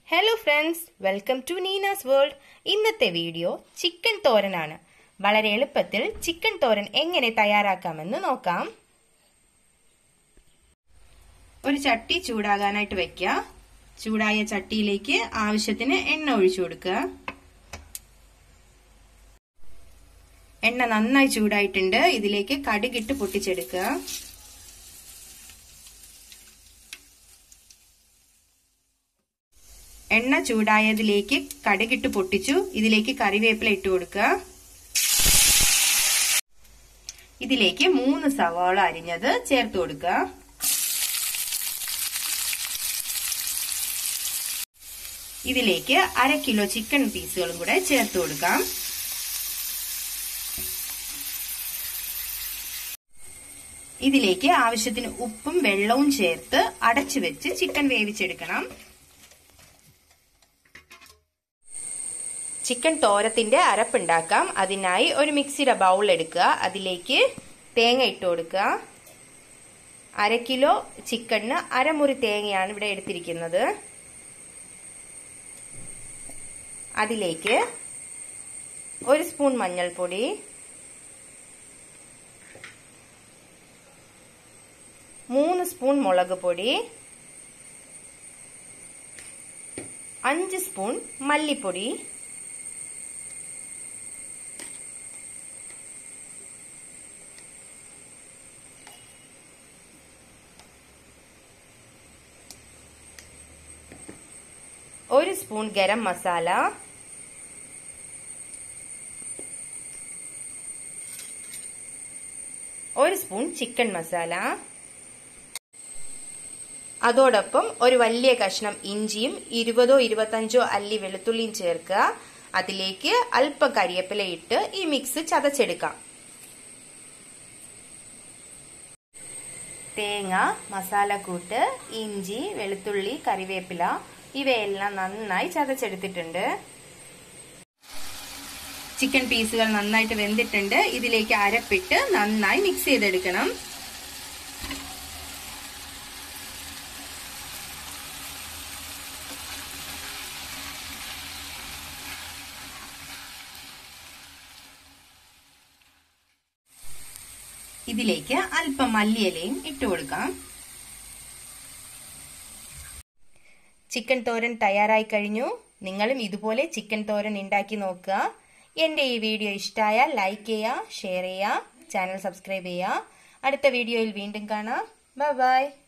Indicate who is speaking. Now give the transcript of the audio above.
Speaker 1: hello friends welcome to Neena's world ഇന്നത്തെ video chicken തോരനാണ് വളരെ എളുപ്പത്തിൽ ചിക്കൻ തോരൻ എങ്ങനെ തയ്യാറാക്കാമെന്ന് നോക്കാം ഒരു ചട്ടി ചൂടാകാനായിട്ട് വെക്കുക ചൂടായ ചട്ടിയിലേക്ക് ആവശ്യത്തിന് എണ്ണ ഒഴിച്ചു കൊടുക്കുക എണ്ണ നന്നായി ചൂടായിട്ടുണ്ട് ഇതിലേക്ക് കടുകിട്ട് പൊട്ടിച്ചെടുക്കുക എണ്ണ ചൂടായതിലേക്ക് കടുകിട്ട് പൊട്ടിച്ചു ഇതിലേക്ക് കറിവേപ്പില ഇട്ട് കൊടുക്കുക ഇതിലേക്ക് മൂന്ന് സവാള അരിഞ്ഞത് ചേർത്ത് കൊടുക്കുക ഇതിലേക്ക് അര കിലോ ചിക്കൻ പീസുകളും കൂടെ ചേർത്ത് കൊടുക്കാം ഇതിലേക്ക് ആവശ്യത്തിന് ഉപ്പും വെള്ളവും ചേർത്ത് അടച്ചു വെച്ച് ചിക്കൻ വേവിച്ചെടുക്കണം ചിക്കൻ തോരത്തിന്റെ അരപ്പുണ്ടാക്കാം അതിനായി ഒരു മിക്സിയുടെ ബൗൾ എടുക്കുക അതിലേക്ക് തേങ്ങ ഇട്ട് കൊടുക്കുക അര കിലോ ചിക്കണിന് അരമുറി തേങ്ങയാണ് ഇവിടെ എടുത്തിരിക്കുന്നത് അതിലേക്ക് ഒരു സ്പൂൺ മഞ്ഞൾപ്പൊടി മൂന്ന് സ്പൂൺ മുളക് പൊടി അഞ്ച് സ്പൂൺ മല്ലിപ്പൊടി ഒരു സ്പൂൺ ഗരം മസാല ഒരു സ്പൂൺ ചിക്കൻ മസാല അതോടൊപ്പം ഒരു വലിയ കഷ്ണം ഇഞ്ചിയും ഇരുപതോ ഇരുപത്തഞ്ചോ അല്ലി വെളുത്തുള്ളിയും ചേർക്കുക അതിലേക്ക് അല്പം കരിയപ്പില ഇട്ട് ഈ മിക്സ് ചതച്ചെടുക്കാം തേങ്ങ മസാലക്കൂട്ട് ഇഞ്ചി വെളുത്തുള്ളി കറിവേപ്പില ഇവയെല്ലാം നന്നായി ചതച്ചെടുത്തിട്ടുണ്ട് ചിക്കൻ പീസുകൾ നന്നായിട്ട് വെന്തിട്ടുണ്ട് ഇതിലേക്ക് അരപ്പിട്ട് നന്നായി മിക്സ് ചെയ്തെടുക്കണം ഇതിലേക്ക് അല്പം മല്ലിയിലയും ഇട്ട് കൊടുക്കാം ചിക്കൻ തോരൻ തയ്യാറായി കഴിഞ്ഞു നിങ്ങളും ഇതുപോലെ ചിക്കൻ തോരൻ ഉണ്ടാക്കി നോക്കുക എൻ്റെ ഈ വീഡിയോ ഇഷ്ടമായാൽ ലൈക്ക് ചെയ്യുക ഷെയർ ചെയ്യുക ചാനൽ സബ്സ്ക്രൈബ് ചെയ്യുക അടുത്ത വീഡിയോയിൽ വീണ്ടും കാണാം ബൈ ബൈ